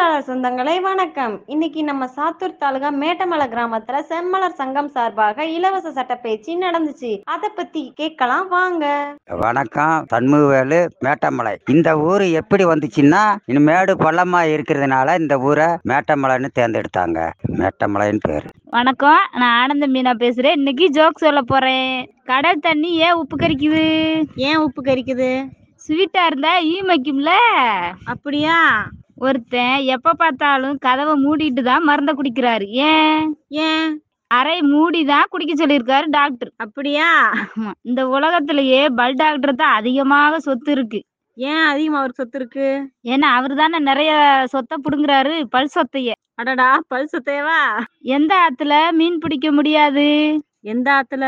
தொழிலாளர் சொந்தங்களே வணக்கம் இன்னைக்கு நம்ம சாத்தூர் தாலுகா மேட்டமலை கிராமத்துல செம்மலர் சங்கம் சார்பாக இலவச சட்ட பேச்சு நடந்துச்சு அத பத்தி கேட்கலாம் வாங்க வணக்கம் சண்முகவேலு மேட்டமலை இந்த ஊர் எப்படி வந்துச்சுன்னா இன்னும் மேடு பள்ளமா இருக்கிறதுனால இந்த ஊரை மேட்டமலைன்னு தேர்ந்தெடுத்தாங்க மேட்டமலைன்னு பேர் வணக்கம் நான் ஆனந்த மீனா பேசுறேன் இன்னைக்கு ஜோக் சொல்ல போறேன் கடல் தண்ணி ஏன் உப்பு கரிக்குது ஏன் உப்பு கரிக்குது ஸ்வீட்டா இருந்தா ஈமைக்கும்ல அப்படியா ஒருத்தன் எப்ப பார்த்தாலும் கதவை மூடிட்டு தான் மருந்த குடிக்கிறாரு ஏன் ஏன் அறை மூடி தான் குடிக்க சொல்லியிருக்காரு டாக்டர் அப்படியா ஆமா. இந்த உலகத்திலேயே பல் டாக்டர் தான் அதிகமாக சொத்து இருக்கு ஏன் அதிகமா அவர் சொத்து இருக்கு ஏன்னா அவர் தானே நிறைய சொத்தை புடுங்குறாரு பல் சொத்தைய அடடா பல் சொத்தையவா எந்த ஆத்துல மீன் பிடிக்க முடியாது எந்த ஆத்துல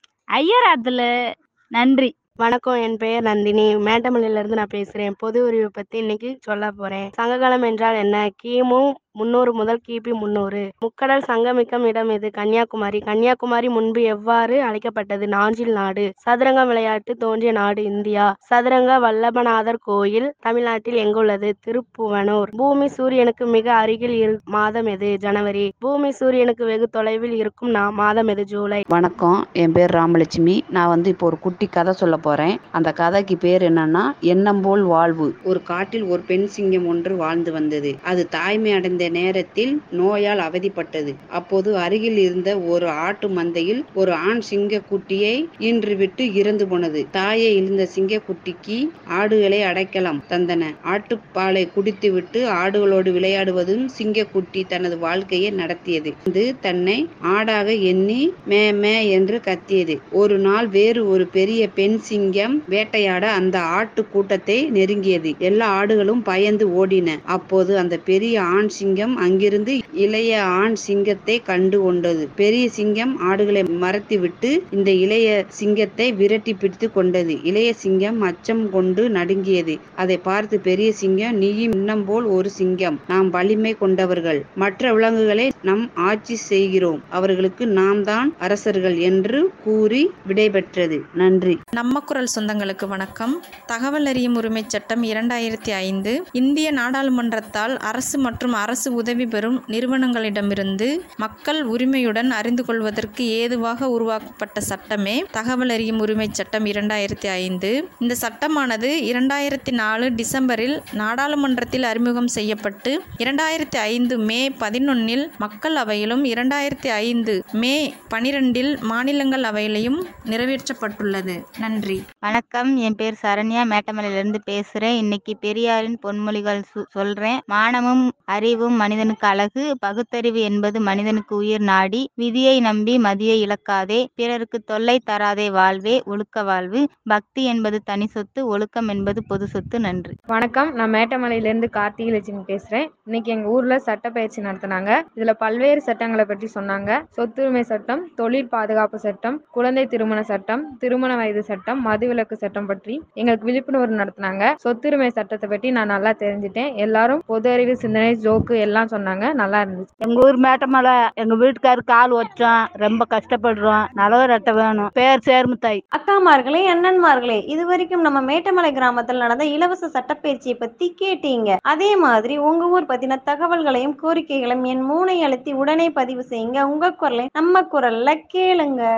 ஐயர் ஆத்துல நன்றி வணக்கம் என் பெயர் நந்தினி மேட்டமல்லில இருந்து நான் பேசுறேன் பொது உரிமை பத்தி இன்னைக்கு சொல்ல போறேன் சங்ககாலம் என்றால் என்ன கிமு முன்னூறு முதல் கிபி முன்னூறு முக்கடல் சங்கமிக்கும் இடம் இது கன்னியாகுமரி கன்னியாகுமரி முன்பு எவ்வாறு அழைக்கப்பட்டது நாஞ்சில் நாடு சதுரங்க விளையாட்டு தோன்றிய நாடு இந்தியா சதுரங்க வல்லபநாதர் கோயில் தமிழ்நாட்டில் எங்குள்ளது திருப்புவனூர் பூமி சூரியனுக்கு மிக அருகில் இரு மாதம் எது ஜனவரி பூமி சூரியனுக்கு வெகு தொலைவில் இருக்கும் நா- மாதம் எது ஜூலை வணக்கம் என் பேர் ராமலட்சுமி நான் வந்து இப்போ ஒரு குட்டி கதை சொல்ல போறேன் அந்த கதைக்கு பேர் என்னன்னா எண்ணம் போல் வாழ்வு ஒரு காட்டில் ஒரு பெண் சிங்கம் ஒன்று வாழ்ந்து வந்தது அது தாய்மை அடைந்த நேரத்தில் நோயால் அவதிப்பட்டது அப்போது அருகில் இருந்த ஒரு ஆட்டு மந்தையில் ஒரு ஆண் சிங்க குட்டியை ஈன்று விட்டு இறந்து போனது தாயை இழந்த சிங்கக்குட்டிக்கு ஆடுகளை அடைக்கலம் தந்தன ஆட்டுப்பாலை குடித்துவிட்டு ஆடுகளோடு விளையாடுவதும் சிங்கக்குட்டி தனது வாழ்க்கையை நடத்தியது இது தன்னை ஆடாக எண்ணி மே மே என்று கத்தியது ஒரு நாள் வேறு ஒரு பெரிய பெண் சிங்கம் வேட்டையாட அந்த ஆட்டு கூட்டத்தை நெருங்கியது எல்லா ஆடுகளும் பயந்து ஓடின அப்போது அந்த பெரிய ஆண் சிங்கம் அங்கிருந்து இளைய ஆண் சிங்கத்தை கண்டு கொண்டது பெரிய சிங்கம் ஆடுகளை மறைத்துவிட்டு இந்த இளைய சிங்கத்தை விரட்டி பிடித்து கொண்டது இளைய சிங்கம் அச்சம் கொண்டு நடுங்கியது அதை பார்த்து பெரிய சிங்கம் நீயும் இன்னம் போல் ஒரு சிங்கம் நாம் வலிமை கொண்டவர்கள் மற்ற விலங்குகளை நாம் ஆட்சி செய்கிறோம் அவர்களுக்கு நாம் தான் அரசர்கள் என்று கூறி விடைபெற்றது நன்றி நம்ம குரல் சொந்தங்களுக்கு வணக்கம் தகவல் அறியும் உரிமைச் சட்டம் இரண்டாயிரத்தி ஐந்து இந்திய நாடாளுமன்றத்தால் அரசு மற்றும் அரசு உதவி பெறும் நிறுவனங்களிடமிருந்து மக்கள் உரிமையுடன் அறிந்து கொள்வதற்கு ஏதுவாக உருவாக்கப்பட்ட சட்டமே தகவல் அறியும் உரிமைச் சட்டம் இரண்டாயிரத்தி ஐந்து இந்த சட்டமானது இரண்டாயிரத்தி நாலு டிசம்பரில் நாடாளுமன்றத்தில் அறிமுகம் செய்யப்பட்டு இரண்டாயிரத்தி ஐந்து மே பதினொன்னில் மக்கள் அவையிலும் இரண்டாயிரத்தி ஐந்து மே பனிரெண்டில் மாநிலங்கள் அவையிலையும் நிறைவேற்றப்பட்டுள்ளது நன்றி வணக்கம் என் பேர் சரண்யா மேட்டமலையிலிருந்து பேசுறேன் இன்னைக்கு பெரியாரின் பொன்மொழிகள் சு- சொல்றேன் மானமும் அறிவும் மனிதனுக்கு அழகு பகுத்தறிவு என்பது மனிதனுக்கு உயிர் நாடி விதியை நம்பி மதியை இழக்காதே பிறருக்கு தொல்லை தராதே வாழ்வே ஒழுக்க வாழ்வு பக்தி என்பது தனி சொத்து ஒழுக்கம் என்பது பொது சொத்து நன்றி வணக்கம் நான் மேட்டமலையிலேருந்து கார்த்திகை லட்சுமி பேசுகிறேன் இன்னைக்கு எங்கள் ஊரில் சட்டப்பயிற்சி நடத்தினாங்க இதில் பல்வேறு சட்டங்களை பற்றி சொன்னாங்க சொத்துரிமை சட்டம் தொழில் பாதுகாப்பு சட்டம் குழந்தை திருமண சட்டம் திருமண வயது சட்டம் மதுவிலக்கு சட்டம் பற்றி எங்களுக்கு விழிப்புணர்வு நடத்தினாங்க சொத்துரிமை சட்டத்தை பற்றி நான் நல்லா தெரிஞ்சுட்டேன் எல்லாரும் பொது அறிவு சிந்தனை ஜோக்கு எல்லாம் சொன்னாங்க நல்லா இருந்துச்சு எங்க ஊர் மேட்டமலை எங்க வீட்டுக்காரு கால் வச்சோம் ரொம்ப கஷ்டப்படுறோம் நலவர் அட்டை வேணும் பேர் சேர்முத்தாய் அக்காமார்களே அண்ணன்மார்களே இது வரைக்கும் நம்ம மேட்டமலை கிராமத்தில் நடந்த இலவச சட்டப்பயிற்சியை பத்தி கேட்டீங்க அதே மாதிரி உங்க ஊர் பத்தின தகவல்களையும் கோரிக்கைகளையும் என் மூனை அழுத்தி உடனே பதிவு செய்யுங்க உங்க குரலை நம்ம குரல்ல கேளுங்க